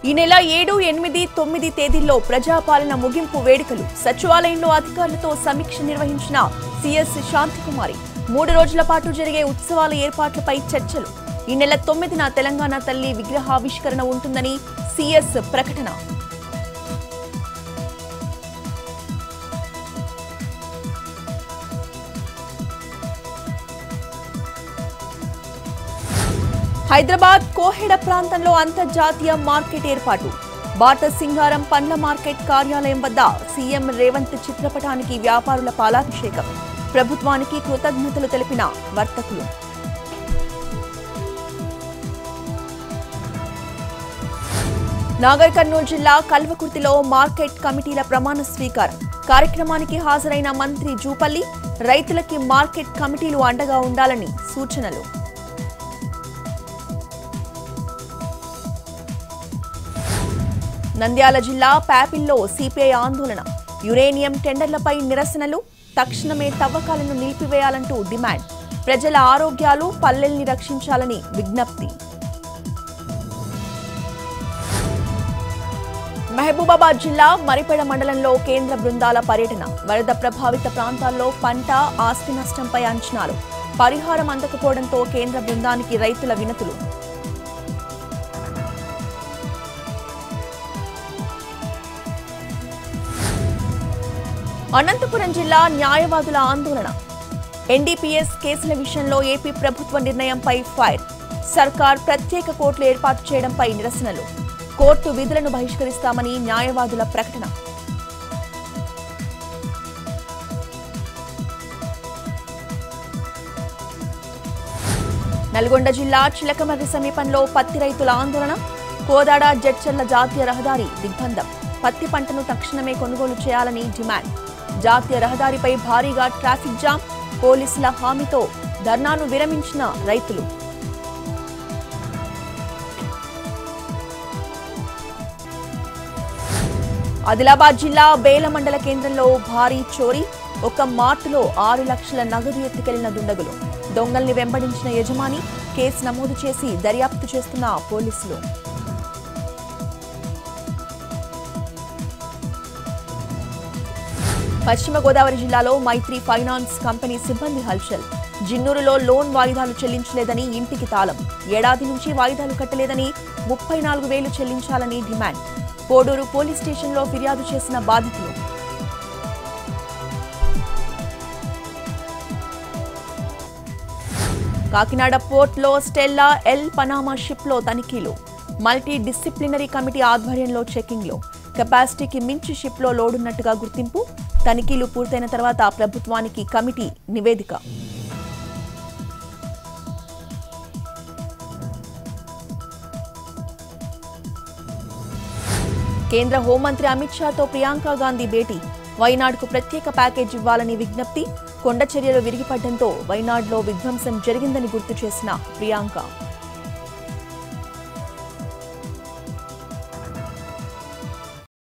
ఈ నెల ఏడు ఎనిమిది తొమ్మిది తేదీల్లో ప్రజాపాలన ముగింపు వేడుకలు సచివాలయంలో అధికారులతో సమీక్ష నిర్వహించిన సిఎస్ శాంతికుమారి మూడు రోజుల పాటు జరిగే ఉత్సవాల ఏర్పాట్లపై చర్చలు ఈ నెల తొమ్మిదిన తెలంగాణ తల్లి విగ్రహావిష్కరణ ఉంటుందని సిఎస్ ప్రకటన హైదరాబాద్ కోహెడ ప్రాంతంలో అంతర్జాతీయ మార్కెట్ ఏర్పాటు బాట సింగారం పండ్ల మార్కెట్ కార్యాలయం వద్ద సీఎం రేవంత్ చిత్రపటానికి వ్యాపారుల పాలాభిషేకం ప్రభుత్వానికి కృతజ్ఞతలు తెలిపిన వర్తకులు నాగర్ కర్నూలు జిల్లా కల్వకుర్తిలో మార్కెట్ కమిటీల ప్రమాణ స్వీకారం కార్యక్రమానికి హాజరైన మంత్రి జూపల్లి రైతులకి మార్కెట్ కమిటీలు అండగా ఉండాలని సూచనలు నంద్యాల జిల్లా ప్యాపిల్లో సిపిఐ ఆందోళన యురేనియం టెండర్లపై నిరసనలు తక్షణమే తవ్వకాలను నిలిపివేయాలంటూ డిమాండ్ ప్రజల ఆరోగ్యాలు పల్లెల్ని రక్షించాలని విజ్ఞప్తి మహబూబాబాద్ జిల్లా మరిపెడ మండలంలో కేంద్ర బృందాల పర్యటన వరద ప్రభావిత ప్రాంతాల్లో పంట ఆస్తి నష్టంపై అంచనాలు పరిహారం అందకపోవడంతో కేంద్ర బృందానికి రైతుల వినతులు అనంతపురం జిల్లా న్యాయవాదుల ఆందోళన ఎన్డీపీఎస్ కేసుల విషయంలో ఏపీ ప్రభుత్వ నిర్ణయంపై ఫైర్ సర్కార్ ప్రత్యేక కోర్టులు ఏర్పాటు చేయడంపై నిరసనలు కోర్టు విధులను బహిష్కరిస్తామని న్యాయవాదుల ప్రకటన నల్గొండ జిల్లా చిలకమర్రి సమీపంలో పత్తి రైతుల ఆందోళన కోదాడ జడ్చర్ల జాతీయ రహదారి దిగ్బంధం పత్తి పంటను తక్షణమే కొనుగోలు చేయాలని డిమాండ్ జాతీయ రహదారిపై భారీగా ట్రాఫిక్ జామ్ పోలీసుల హామీతో ధర్నాను విరమించిన రైతులు ఆదిలాబాద్ జిల్లా బేల మండల కేంద్రంలో భారీ చోరీ ఒక మార్టులో ఆరు లక్షల నగదు ఎత్తుకెళ్లిన దుండగులు దొంగల్ని వెంబడించిన యజమాని కేసు నమోదు చేసి దర్యాప్తు చేస్తున్న పోలీసులు పశ్చిమ గోదావరి జిల్లాలో మైత్రి ఫైనాన్స్ కంపెనీ సిబ్బంది హల్చల్ జిన్నూరులో లోన్ వాయిదాలు చెల్లించలేదని ఇంటికి తాళం ఏడాది నుంచి వాయిదాలు కట్టలేదని ముప్పై నాలుగు వేలు చెల్లించాలని డిమాండ్ కోడూరు పోలీస్ స్టేషన్లో ఫిర్యాదు చేసిన బాధితులు కాకినాడ పోర్ట్లో స్టెల్లా ఎల్ పనామా షిప్లో తనిఖీలు మల్టీ డిసిప్లినరీ కమిటీ ఆధ్వర్యంలో చెకింగ్లో కెపాసిటీకి మించి షిప్లో లోడున్నట్టుగా గుర్తింపు తనిఖీలు పూర్తయిన తర్వాత ప్రభుత్వానికి కమిటీ నివేదిక కేంద్ర హోంమంత్రి అమిత్ షాతో ప్రియాంక గాంధీ భేటీ వైనాడ్కు ప్రత్యేక ప్యాకేజ్ ఇవ్వాలని విజ్ఞప్తి కొండ చర్యలు విరిగిపడడంతో వైనాడ్లో విధ్వంసం జరిగిందని గుర్తు చేసిన ప్రియాంక